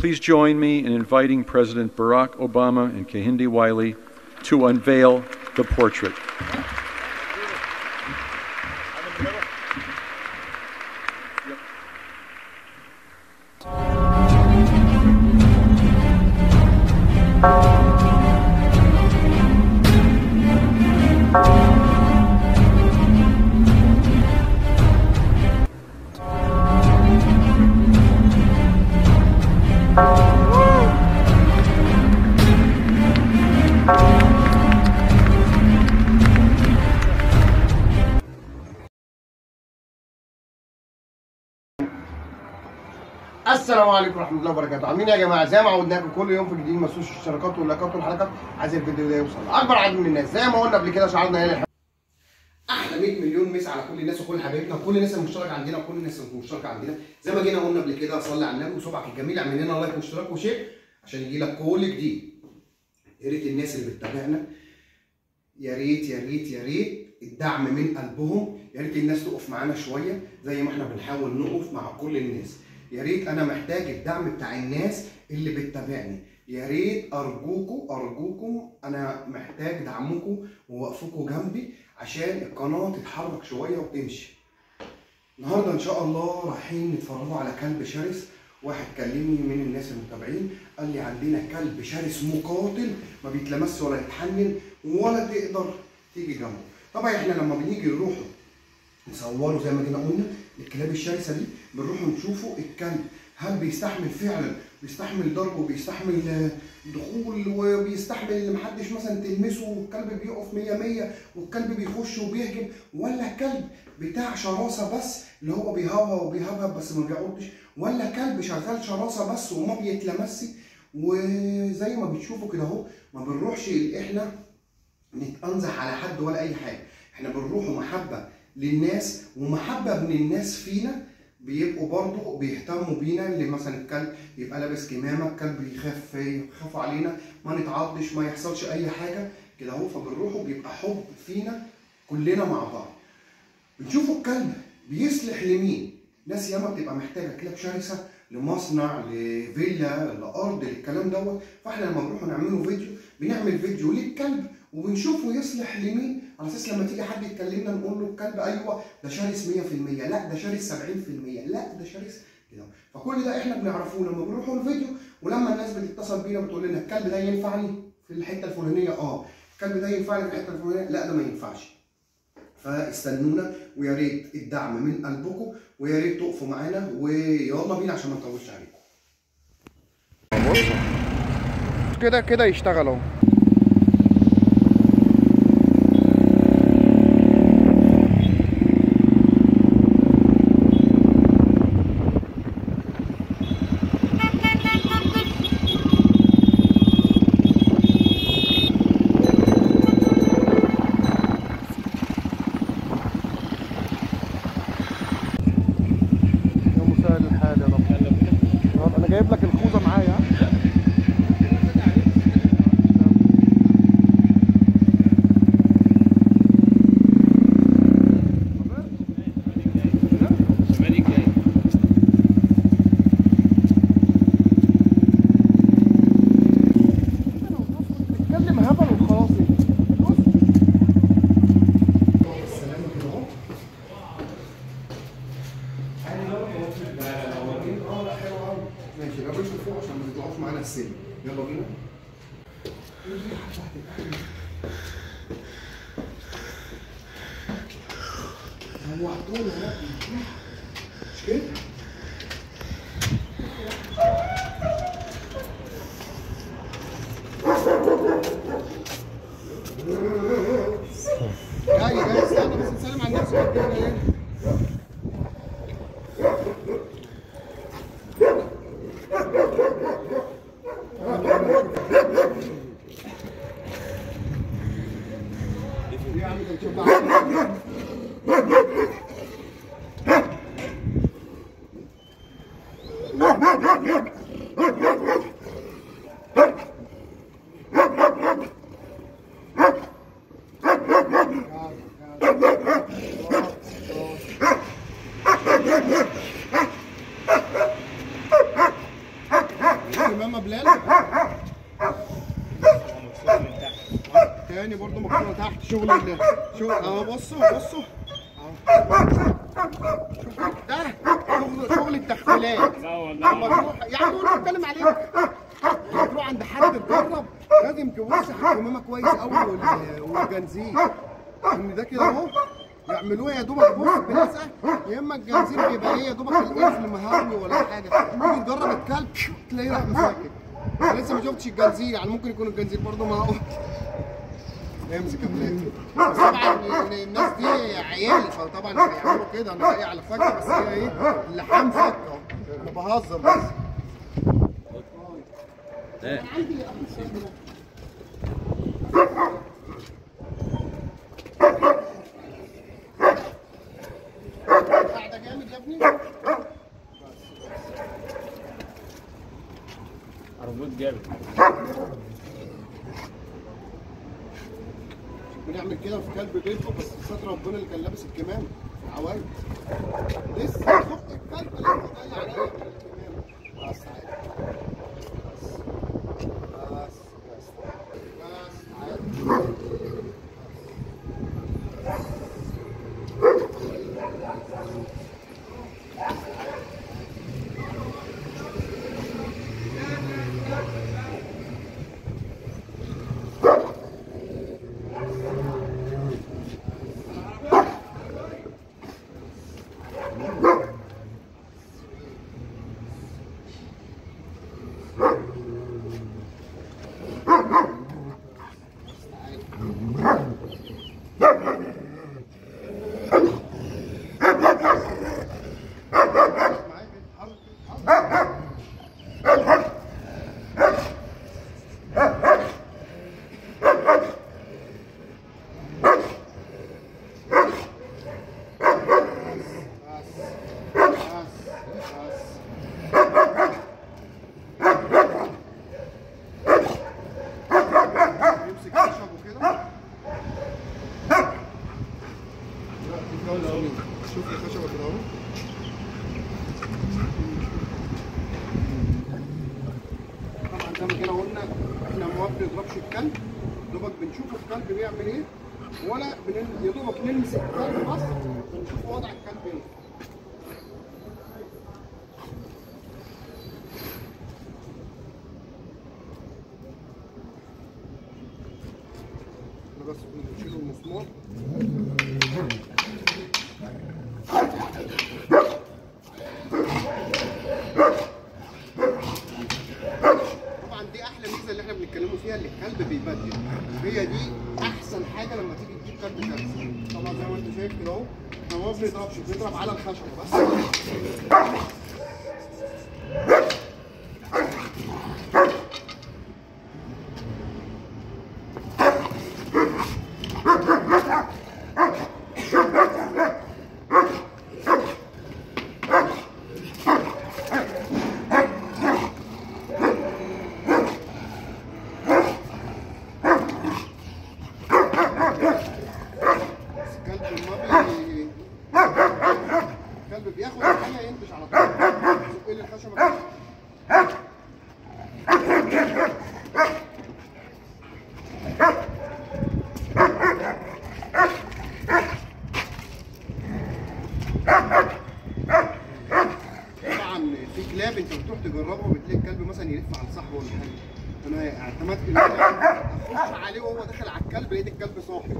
please join me in inviting President Barack Obama and Kehinde Wiley to unveil the portrait. السلام عليكم ورحمه الله وبركاته عاملين إيه يا جماعه زي ما عودناكم كل يوم في جديد مسوش الاشتراكات واللايكات والحلقات عايز الفيديو ده يوصل لاكبر عدد من الناس زي ما قلنا قبل كده شعارنا هنا احلى 100 مليون مسا على كل الناس وكل حبايبنا وكل الناس المشتركه عندنا وكل الناس المشتركه عندنا زي ما جينا قلنا قبل كده صلي على النبي وصبعك الجميل اعمل لنا لايك واشتراك وشير عشان يجي لك كل جديد يا ريت الناس اللي بتتابعنا يا ريت يا ريت يا ريت الدعم من قلبهم يا ريت الناس تقف معانا شويه زي ما احنا بنحاول نقف مع كل الناس يا ريت انا محتاج الدعم بتاع الناس اللي بتتابعني يا ريت ارجوكم ارجوكم انا محتاج دعمكم ووقفكم جنبي عشان القناه تتحرك شويه وتمشي النهارده ان شاء الله رايحين نتفرجوا على كلب شرس واحد كلمني من الناس المتابعين قال لي عندنا كلب شرس مقاتل ما بيتلمس ولا يتحنن ولا تقدر تيجي جنبه طبعا احنا لما بنيجي نروح نصوره زي ما جينا قلنا الكلاب الشرسه دي بنروح نشوفه الكلب هل بيستحمل فعلا بيستحمل ضرب وبيستحمل آه، دخول وبيستحمل ان محدش مثلا تلمسه والكلب بيقف 100 100 والكلب بيخش وبيهجم ولا كلب بتاع شراسه بس اللي هو بيهوهو وبيهبهب بس ما بيعضش ولا كلب شغال شراسه بس وما بيتلمسش وزي ما بتشوفوا كده اهو ما بنروحش احنا نتأنزح على حد ولا اي حاجه احنا بنروح محبه للناس ومحبه من الناس فينا بيبقوا برضو بيهتموا بينا اللي مثلا الكلب يبقى لابس كمامه الكلب يخاف يخافوا علينا ما نتعضش ما يحصلش اي حاجه كده اهو فبنروحوا بيبقى حب فينا كلنا مع بعض بنشوفوا الكلب بيصلح لمين ناس ياما بتبقى محتاجه كلاب شرسه لمصنع لفيلا لارض للكلام دوت فاحنا لما بنروح نعمله فيديو بنعمل فيديو للكلب وبنشوفه يصلح لمين على اساس لما تيجي حد يكلمنا نقول له الكلب ايوه ده شرس 100% لا ده شرس 70% لا ده شرس كده فكل ده احنا بنعرفه لما بنروحوا الفيديو ولما الناس بتتصل بينا بتقول لنا الكلب ده ينفعني في الحته الفلانيه اه الكلب ده ينفعني في الحته الفلانيه لا ده ما ينفعش فاستنونا ويا ريت الدعم من قلبكم ويا ريت تقفوا معانا ويلا بينا عشان ما نطولش عليكم كده كده يشتغل اهو يا مسهل الحال يا رب انا جايب لك الخوذه معايا اتكلم هبل وخلاص السلامة كده اهو ماشي يبقى بنشوف فوق عشان ما تطلعوش معانا السلم يلا بينا هو عطونا لا مش كده جاي جاي استنى بس نسلم على الناس وقدامنا ايه يا عم انت بتشوف بعض. ماما بلال تاني برضو مكتوبه تحت شغل ال- شغل اهو بصوا بصوا اهو شوف ده شغل شغل التخفيلات لما تروح يعني انا بتكلم عليك لما تروح عند حد تجرب لازم تبص الكمامه كويس قوي وال- والجنزير ان ده كده اهو يعملوها يا دوبك بص بلزقه يا اما الجنزير بيبقى ايه يا دوبك القفل مهوي ولا حاجه تيجي تجرب الكلب تلاقيه راح مساكت أنا لسه ما شفتش الجنزير يعني ممكن يكون الجنزير برضه مهوي امسك يا بلاد بس طبعا يعني الناس دي عيال فطبعا هيعملوا كده انا جاي على فكه بس هي ايه اللحام فكه اهو انا بهزر بس أنا عندي أخي الشاب ده. قاعدة جامد يا ابني عربيات جامد بنعمل كده في كلب بيته بس ستر ربنا اللي كان لابس الكمام عوايد لسه خد الكلب اللي هو جاي عليا بالكمام بس عادي بس بس بس بس عادي معايا كده حرك حرك يمسك خشبه كده شوف الخشبه كده اهو طبعا زي ما كده قلنا احنا ما بنضربش الكلب دوبك بنشوف الكلب بيعمل ايه ولا بنن... يا دوبك نلمس الكلب بس ونشوف وضع الكلب ايه احنا بس بنشيل المسمار طبعا دي احلى ميزه اللي احنا بنتكلموا فيها اللي الكلب بيبدل هي دي احسن حاجه لما تيجي تجيب كلب كلب طبعا زي ما انت شايف كده اهو احنا ما بنضربش بنضرب على الخشب بس بس الكلب ما بي الكلب بياخد الحاجه ينتش على طول زق لي الخشبه كده. طبعا في كلاب انت بتروح تجربه بتلاقي الكلب مثلا يلف على صاحبه ولا حاجه انا اعتمدت ان انا اخش عليه وهو داخل على الكلب لقيت الكلب صاحي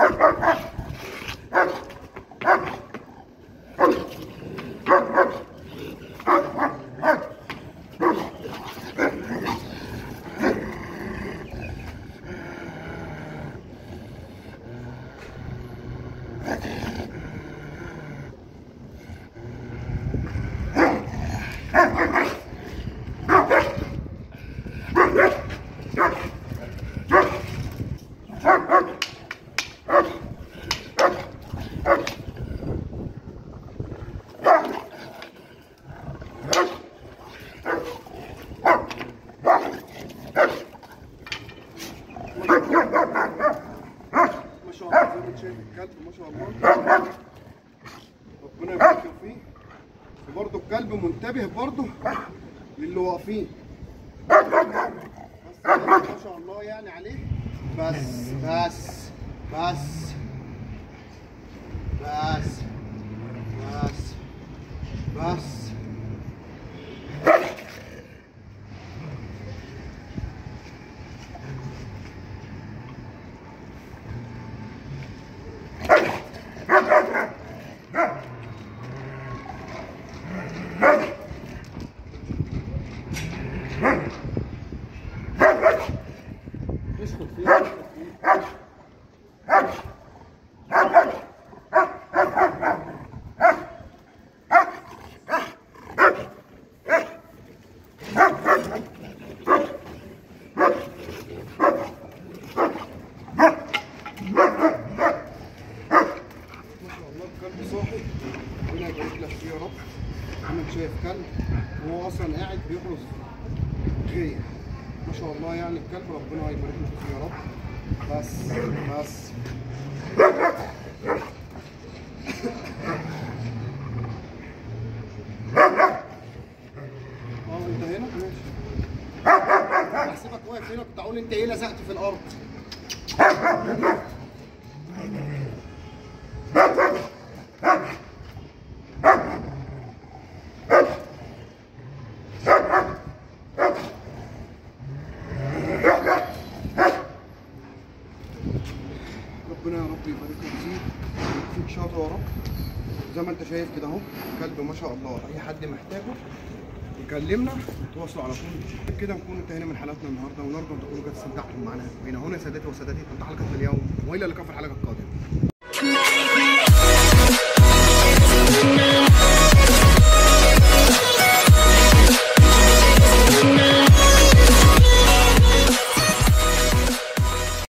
ما شاء الله زي ما انت شايف الكلب ما شاء الله ربنا يبارك فيه وبرضه الكلب منتبه برضه للي واقفين ما شاء الله يعني عليه بس بس بس بس بس بس ما شاء الله الكلب صاحي ربنا يبارك لك فيه يا رب انك شايف كلب وهو اصلا قاعد بيحرس غير ما شاء الله يعني الكلب ربنا يبارك لك فيه يا رب بس بس اه انت هنا ماشي بحسبك واقف هنا كنت اقول انت ايه لزقت في الارض ربنا يا رب يبارك لك فيه ويكفيك شاطر يا رب زي ما انت شايف كده اهو كلب ما شاء الله اي حد محتاجه يكلمنا تواصلوا على طول كده نكون انتهينا من حلقتنا النهارده ونرجو ان تكونوا قد استمتعتم معنا هنا هنا سادتي وسادتي كنت حلقه اليوم والى اللقاء في الحلقه القادمه